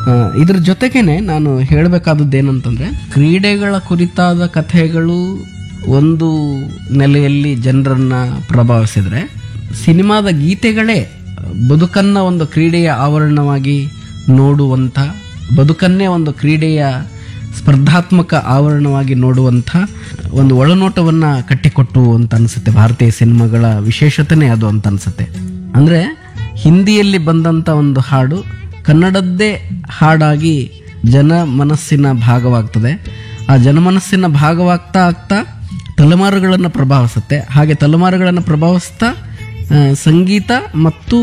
ಆ, ಇದ್ರ ಜೊತೆಗೇನೆ ನಾನು ಹೇಳಬೇಕಾದದ್ದು ಏನಂತಂದ್ರೆ ಕ್ರೀಡೆಗಳ ಕುರಿತಾದ ಕಥೆಗಳು ಒಂದು ನೆಲೆಯಲ್ಲಿ ಜನರನ್ನ ಪ್ರಭಾವಿಸಿದ್ರೆ ಸಿನಿಮಾದ ಗೀತೆಗಳೇ ಬದುಕನ್ನ ಒಂದು ಕ್ರೀಡೆಯ ಆವರಣವಾಗಿ ನೋಡುವಂಥ ಬದುಕನ್ನೇ ಒಂದು ಕ್ರೀಡೆಯ ಸ್ಪರ್ಧಾತ್ಮಕ ಆವರಣವಾಗಿ ನೋಡುವಂಥ ಒಂದು ಒಳನೋಟವನ್ನ ಕಟ್ಟಿಕೊಟ್ಟು ಅಂತ ಅನ್ಸುತ್ತೆ ಭಾರತೀಯ ಸಿನಿಮಾಗಳ ವಿಶೇಷತೆನೇ ಅದು ಅಂತ ಅನ್ಸುತ್ತೆ ಅಂದ್ರೆ ಹಿಂದಿಯಲ್ಲಿ ಬಂದಂತ ಒಂದು ಹಾಡು ಕನ್ನಡದ್ದೇ ಹಾಡಾಗಿ ಜನ ಮನಸ್ಸಿನ ಭಾಗವಾಗ್ತದೆ ಆ ಜನಮನಸ್ಸಿನ ಭಾಗವಾಗ್ತಾ ಆಗ್ತಾ ತಲೆಮಾರುಗಳನ್ನು ಪ್ರಭಾವಿಸುತ್ತೆ ಹಾಗೆ ತಲೆಮಾರುಗಳನ್ನು ಪ್ರಭಾವಿಸ್ತಾ ಆ, ಸಂಗೀತ ಮತ್ತು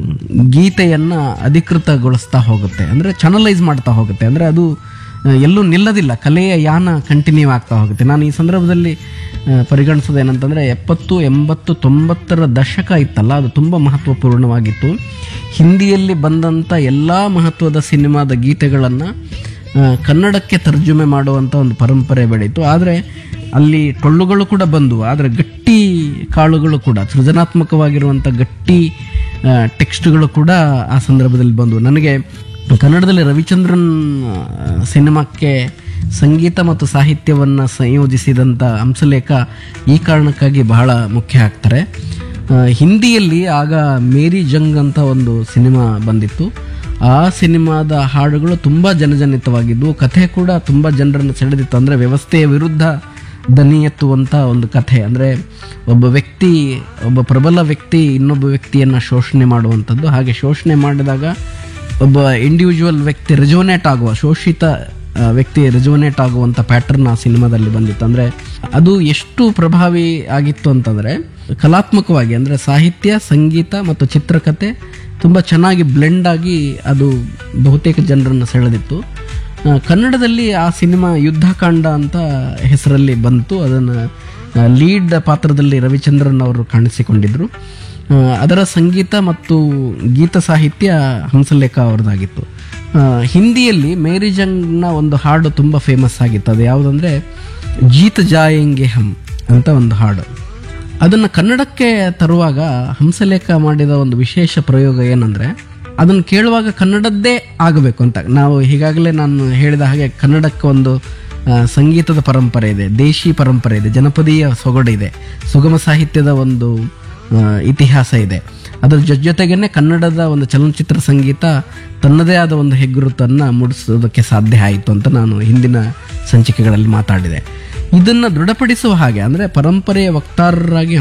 ಗೀತೆಯನ್ನ ಅಧಿಕೃತಗೊಳಿಸ್ತಾ ಹೋಗುತ್ತೆ ಅಂದ್ರೆ ಚಾನಲೈಸ್ ಮಾಡ್ತಾ ಹೋಗುತ್ತೆ ಅಂದ್ರೆ ಅದು ಆ, ಎಲ್ಲೂ ನಿಲ್ಲದಿಲ್ಲ ಕಲೆಯ ಯಾನ ಕಂಟಿನ್ಯೂ ಆಗ್ತಾ ಹೋಗುತ್ತೆ ನಾನು ಈ ಸಂದರ್ಭದಲ್ಲಿ ಆ, ಪರಿಗಣಿಸೋದು ಏನಂತಂದ್ರೆ ಎಪ್ಪತ್ತು ಎಂಬತ್ತು ತೊಂಬತ್ತರ ದಶಕ ಇತ್ತಲ್ಲ ಅದು ತುಂಬ ಮಹತ್ವಪೂರ್ಣವಾಗಿತ್ತು ಹಿಂದಿಯಲ್ಲಿ ಬಂದಂಥ ಎಲ್ಲ ಮಹತ್ವದ ಸಿನಿಮಾದ ಗೀತೆಗಳನ್ನು ಕನ್ನಡಕ್ಕೆ ತರ್ಜುಮೆ ಮಾಡುವಂಥ ಒಂದು ಪರಂಪರೆ ಬೆಳೀತು ಆದರೆ ಅಲ್ಲಿ ಟೊಳ್ಳುಗಳು ಕೂಡ ಬಂದವು ಆದರೆ ಗಟ್ಟಿ ಕಾಳುಗಳು ಕೂಡ ಸೃಜನಾತ್ಮಕವಾಗಿರುವಂಥ ಗಟ್ಟಿ ಆ, ಟೆಕ್ಸ್ಟ್ಗಳು ಕೂಡ ಆ ಸಂದರ್ಭದಲ್ಲಿ ಬಂದವು ನನಗೆ ಕನ್ನಡದಲ್ಲಿ ರವಿಚಂದ್ರನ್ ಆ, ಸಿನಿಮಾಕ್ಕೆ ಸಂಗೀತ ಮತ್ತು ಸಾಹಿತ್ಯವನ್ನು ಸಂಯೋಜಿಸಿದಂಥ ಹಂಸಲೇಖ ಈ ಕಾರಣಕ್ಕಾಗಿ ಬಹಳ ಮುಖ್ಯ ಆಗ್ತಾರೆ ಆ, ಹಿಂದಿಯಲ್ಲಿ ಆಗ ಮೇರಿ ಜಂಗ್ ಅಂತ ಒಂದು ಸಿನಿಮಾ ಬಂದಿತ್ತು ಆ ಸಿನಿಮಾದ ಹಾಡುಗಳು ತುಂಬ ಜನಜನಿತವಾಗಿದ್ವು ಕಥೆ ಕೂಡ ತುಂಬ ಜನರನ್ನು ಸೆಳೆದಿತ್ತು ಅಂದರೆ ವ್ಯವಸ್ಥೆಯ ವಿರುದ್ಧ ದನಿ ಎತ್ತುವಂಥ ಒಂದು ಕಥೆ ಅಂದರೆ ಒಬ್ಬ ವ್ಯಕ್ತಿ ಒಬ್ಬ ಪ್ರಬಲ ವ್ಯಕ್ತಿ ಇನ್ನೊಬ್ಬ ವ್ಯಕ್ತಿಯನ್ನು ಶೋಷಣೆ ಮಾಡುವಂಥದ್ದು ಹಾಗೆ ಶೋಷಣೆ ಮಾಡಿದಾಗ ಒಬ್ಬ ಇಂಡಿವಿಜುವಲ್ ವ್ಯಕ್ತಿ ರೆಜೋನೇಟ್ ಆಗುವ ಶೋಷಿತ ಆ, ವ್ಯಕ್ತಿ ರೆಜೋನೇಟ್ ಆಗುವಂಥ ಪ್ಯಾಟರ್ನ್ ಆ ಸಿನಿಮಾದಲ್ಲಿ ಬಂದಿತ್ತು ಅಂದರೆ ಅದು ಎಷ್ಟು ಪ್ರಭಾವಿ ಆಗಿತ್ತು ಅಂತಂದರೆ ಕಲಾತ್ಮಕವಾಗಿ ಅಂದರೆ ಸಾಹಿತ್ಯ ಸಂಗೀತ ಮತ್ತು ಚಿತ್ರಕಥೆ ತುಂಬ ಚೆನ್ನಾಗಿ ಬ್ಲೆಂಡ್ ಆಗಿ ಅದು ಬಹುತೇಕ ಜನರನ್ನು ಸೆಳೆದಿತ್ತು ಆ, ಕನ್ನಡದಲ್ಲಿ ಆ ಸಿನಿಮಾ ಯುದ್ಧಕಾಂಡ ಅಂತ ಹೆಸರಲ್ಲಿ ಬಂತು ಅದನ್ನು ಲೀಡ್ ಪಾತ್ರದಲ್ಲಿ ರವಿಚಂದ್ರನ್ ಅವರು ಕಾಣಿಸಿಕೊಂಡಿದ್ರು ಆ, ಅದರ ಸಂಗೀತ ಮತ್ತು ಗೀತ ಸಾಹಿತ್ಯ ಹಂಸಲೇಖ ಅವರದಾಗಿತ್ತು ಆ, ಹಿಂದಿಯಲ್ಲಿ ಮೇರಿ ಜಂಗ್ನ ಒಂದು ಹಾಡು ತುಂಬ ಫೇಮಸ್ ಆಗಿತ್ತು ಅದು ಯಾವುದಂದ್ರೆ ಜೀತ್ ಜಾಯೆಂಗೆ ಹಮ್ ಅಂತ ಒಂದು ಹಾಡು ಅದನ್ನು ಕನ್ನಡಕ್ಕೆ ತರುವಾಗ ಹಂಸಲೇಖ ಮಾಡಿದ ಒಂದು ವಿಶೇಷ ಪ್ರಯೋಗ ಏನಂದ್ರೆ ಅದನ್ನು ಕೇಳುವಾಗ ಕನ್ನಡದ್ದೇ ಆಗಬೇಕು ಅಂತ ನಾವು ಈಗಾಗಲೇ ನಾನು ಹೇಳಿದ ಹಾಗೆ ಕನ್ನಡಕ್ಕೆ ಒಂದು ಆ, ಸಂಗೀತದ ಪರಂಪರೆ ಇದೆ ದೇಶಿ ಪರಂಪರೆ ಇದೆ ಜನಪದೀಯ ಸೊಗಡಿದೆ ಸುಗಮ ಸಾಹಿತ್ಯದ ಒಂದು ಆ, ಇತಿಹಾಸ ಇದೆ ಅದರ ಜೊತೆ ಜೊತೆಗೇನೆ ಕನ್ನಡದ ಒಂದು ಚಲನಚಿತ್ರ ಸಂಗೀತ ತನ್ನದೇ ಆದ ಒಂದು ಹೆಗ್ಗುರುತನ್ನು ಮೂಡಿಸೋದಕ್ಕೆ ಸಾಧ್ಯ ಆಯಿತು ಅಂತ ನಾನು ಹಿಂದಿನ ಸಂಚಿಕೆಗಳಲ್ಲಿ ಮಾತಾಡಿದೆ ಇದನ್ನು ದೃಢಪಡಿಸುವ ಹಾಗೆ ಅಂದರೆ ಪರಂಪರೆಯ ವಕ್ತಾರರಾಗಿ